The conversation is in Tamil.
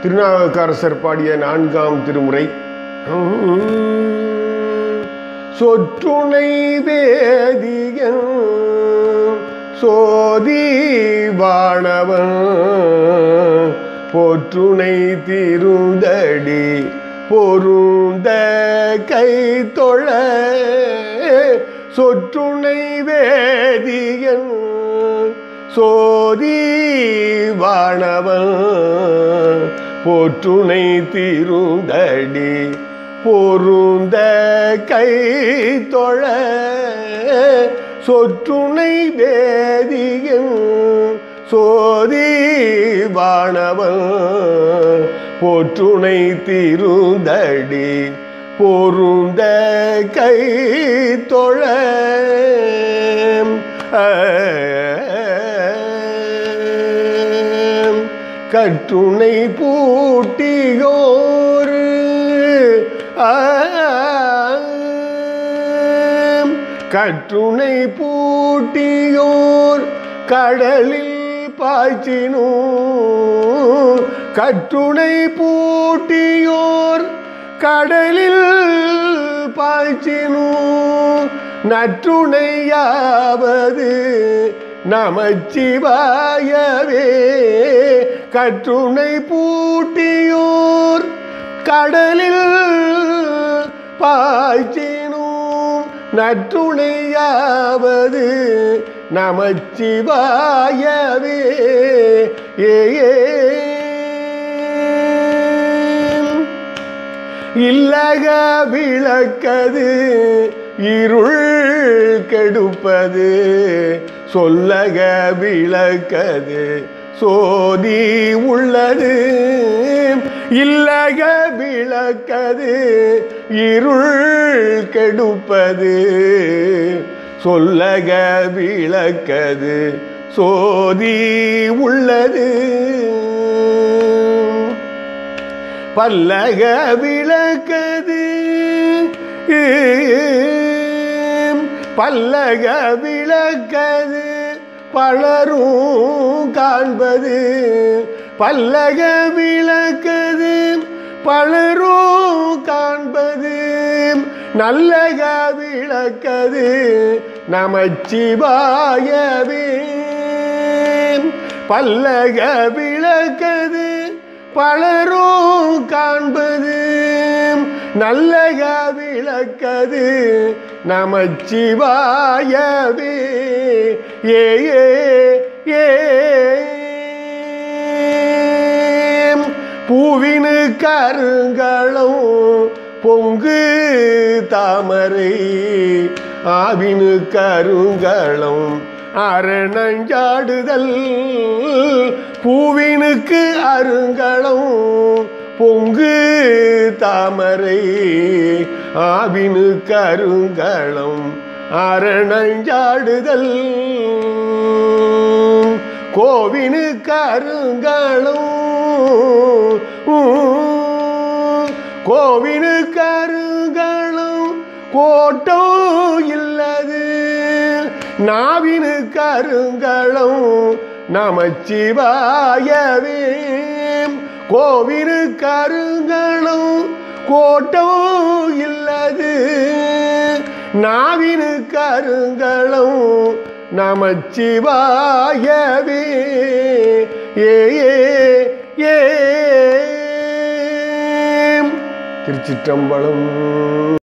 திருநாவுக்கரசர் பாடிய நான்காம் திருமுறை சொற்றுணை வேதியன் சோதி வாணவன் போற்றுணை திருந்தடி பொருந்த கை தொழ சொற்றுணை வேதியன் சோதி வாணவன் போற்றுணை திருந்தடி பொருந்த கை தொழ சொற்றுணை வேதியன் சோதி வாணவன் போற்றுணை திருந்தடி பொருந்த கை தொழ கற்றுணை பூட்டியோர் கற்றுணை பூட்டியோர் கடலில் பாய்ச்சினோ கற்றுணை பூட்டியோர் கடலில் பாய்ச்சினோ நற்றுணையாவது நமச்சிவாயவே கற்றுணை பூட்டியோர் கடலில் பாய்ச்சினோ நற்றுணையாவது நமச்சிவாயவே ஏ இல்லக விளக்கது இருள் கெடுப்பது சொல்லக விளக்கது சோதி உள்ளது இல்லக விளக்கது இருள் கெடுப்பது சொல்லக விளக்கது சோதி உள்ளது பல்லக விளக்கது பல்லக விளக்கது பலரும் காண்பது பல்லக விளக்கது பலரும் காண்பது நல்லக விளக்கது நமச்சிவாயவே பல்லக விளக்கது பலரும் காண்பது நல்லக விளக்கது நமச்சிவாயவே ஏ ஏ ஏ பூவினு கருங்களம் பொங்கு தாமரை ஆவினு கருங்களம் அரணஞ்சாடுதல் பூவினுக்கு அருங்களம் பொங்கு தாமரை ஆவினு கருங்களம் அரணஞ்சாடுதல் கோவினு கருங்களம் கோவினு கருங்களம் கோட்டோ இல்லது நாவினு கருங்களம் நமச்சிவாயவே கோவினு கருங்களம் கோட்டோ இல்லது நாவினு கருங்களம் நமச்சிவாயவே ஏ ஏ ஏ திருச்சிற்றம்பலம்